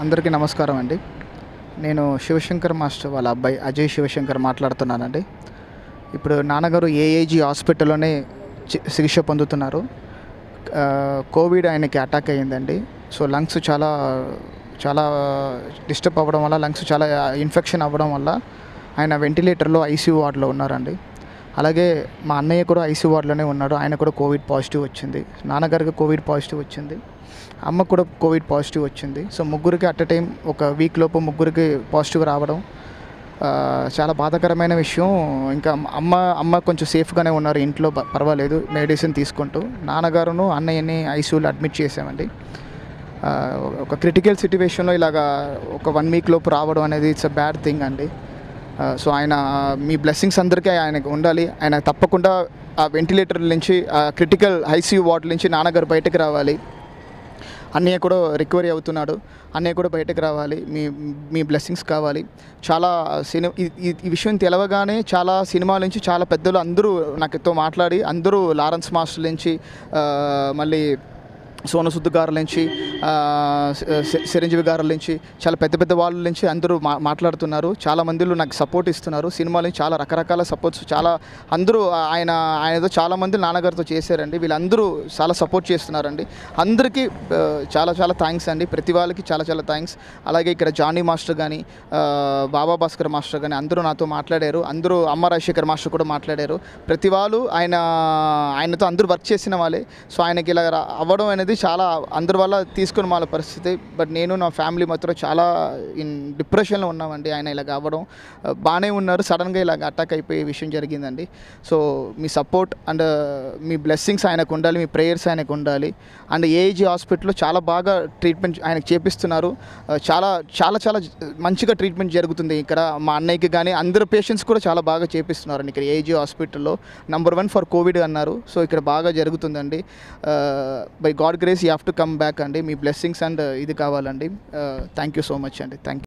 అందరికీ నమస్కారం అండి నేను శివశంకర్ మాస్టర్ వాళ్ళ అబ్బాయి అజయ్ శివశంకర్ మాట్లాడుతున్నానండి ఇప్పుడు నాన్నగారు ఏఏజీ హాస్పిటల్లోనే చి- చికిత్స పొందుతున్నారు ఆ, కోవిడ్ ఆయనకి అటాక్ అయ్యిందండి సో లంగ్స్ చాలా చాలా డిస్టర్బ్ అవ్వడం వల్ల లంగ్స్ చాలా ఇన్ఫెక్షన్ అవ్వడం వల్ల ఆయన వెంటిలేటర్లో ఐసీయూ వార్డులో ఉన్నారండి అలాగే మా అన్నయ్య కూడా ఐసీయూ వార్డులోనే ఉన్నాడు ఆయన కూడా కోవిడ్ పాజిటివ్ వచ్చింది నాన్నగారికి కోవిడ్ పాజిటివ్ వచ్చింది అమ్మకు కూడా కోవిడ్ పాజిటివ్ వచ్చింది సో ముగ్గురికి అట్ ఎ టైం ఒక వీక్ లోపు ముగ్గురికి పాజిటివ్ రావడం ఆ, చాలా బాధాకరమైన విషయం ఇంకా అమ్మ అమ్మ కొంచెం సేఫ్గానే ఉన్నారు ఇంట్లో ప- పర్వాలేదు మెడిసిన్ తీసుకుంటూ నాన్నగారును అన్నయ్యని ఐసీయూలో అడ్మిట్ చేసామండి ఆ, ఒక క్రిటికల్ సిచ్యువేషన్లో ఇలాగా ఒక వన్ వీక్ లోపు రావడం అనేది ఇట్స్ అ బ్యాడ్ థింగ్ అండి ఆ, సో ఆయన మీ బ్లెస్సింగ్స్ అందరికీ ఆయనకు ఉండాలి ఆయన తప్పకుండా ఆ వెంటిలేటర్ నుంచి ఆ క్రిటికల్ ఐసీయూ వార్డ్ నుంచి నాన్నగారు బయటకు రావాలి అన్నయ్య కూడా రికవరీ అవుతున్నాడు అన్నయ్య కూడా బయటకు రావాలి మీ మీ బ్లెస్సింగ్స్ కావాలి చాలా సినిమా ఈ విషయం తెలవగానే చాలా సినిమాల నుంచి చాలా పెద్దలు అందరూ నాకుతో మాట్లాడి అందరూ లారెన్స్ మాస్టర్ నుంచి ఆ, మళ్ళీ సోను సుద్దు గారుల నుంచి ఆ, సి- చిరంజీవి గారుల నుంచి చాలా పెద్ద పెద్ద వాళ్ళ నుంచి అందరూ మా మాట్లాడుతున్నారు చాలా మందిలో నాకు సపోర్ట్ ఇస్తున్నారు సినిమాల నుంచి చాలా రకరకాల సపోర్ట్స్ చాలా అందరూ ఆయన ఆయనతో చాలా మంది నాన్నగారితో చేశారండి వీళ్ళందరూ చాలా సపోర్ట్ చేస్తున్నారండి అందరికీ ఆ, చాలా చాలా థ్యాంక్స్ అండి ప్రతి వాళ్ళకి చాలా చాలా థ్యాంక్స్ అలాగే ఇక్కడ జానీ మాస్టర్ కానీ బాబా భాస్కర్ మాస్టర్ కానీ అందరూ నాతో మాట్లాడారు అందరూ అమ్మ రాజశేఖర్ మాస్టర్ కూడా మాట్లాడారు ప్రతి వాళ్ళు ఆయన ఆయనతో అందరూ వర్క్ చేసిన వాళ్ళే సో ఆయనకి ఇలా రా- అవ్వడం అనేది చాలా అందరి వల్ల తీసుకుని వాళ్ళ పరిస్థితి బట్ నేను నా ఫ్యామిలీ మాత్రం చాలా ఇన్ డిప్రెషన్లో ఉన్నామండి ఆయన ఇలాగ అవ్వడం ఆ, బాగానే ఉన్నారు సడన్గా ఇలాగ అటాక్ అయిపోయే విషయం జరిగిందండి సో మీ సపోర్ట్ అండ్ మీ బ్లెస్సింగ్స్ ఆయనకు ఉండాలి మీ ప్రేయర్స్ ఆయనకు ఉండాలి అండ్ ఏజీ హాస్పిటల్లో చాలా బాగా ట్రీట్మెంట్ ఆయనకు చేపిస్తున్నారు ఆ, చాలా చాలా చాలా మంచిగా ట్రీట్మెంట్ జరుగుతుంది ఇక్కడ మా అన్నయ్యకి కానీ అందరు పేషెంట్స్ కూడా చాలా బాగా చేపిస్తున్నారండి ఇక్కడ ఏజీ హాస్పిటల్లో నంబర్ వన్ ఫర్ కోవిడ్ అన్నారు సో ఇక్కడ బాగా జరుగుతుందండి by God grace you have to come back అండి మీ బ్లెస్సింగ్స్ అండ్ ఇది కావాలండి థ్యాంక్ యూ సో మచ్ అండి థ్యాంక్ యూ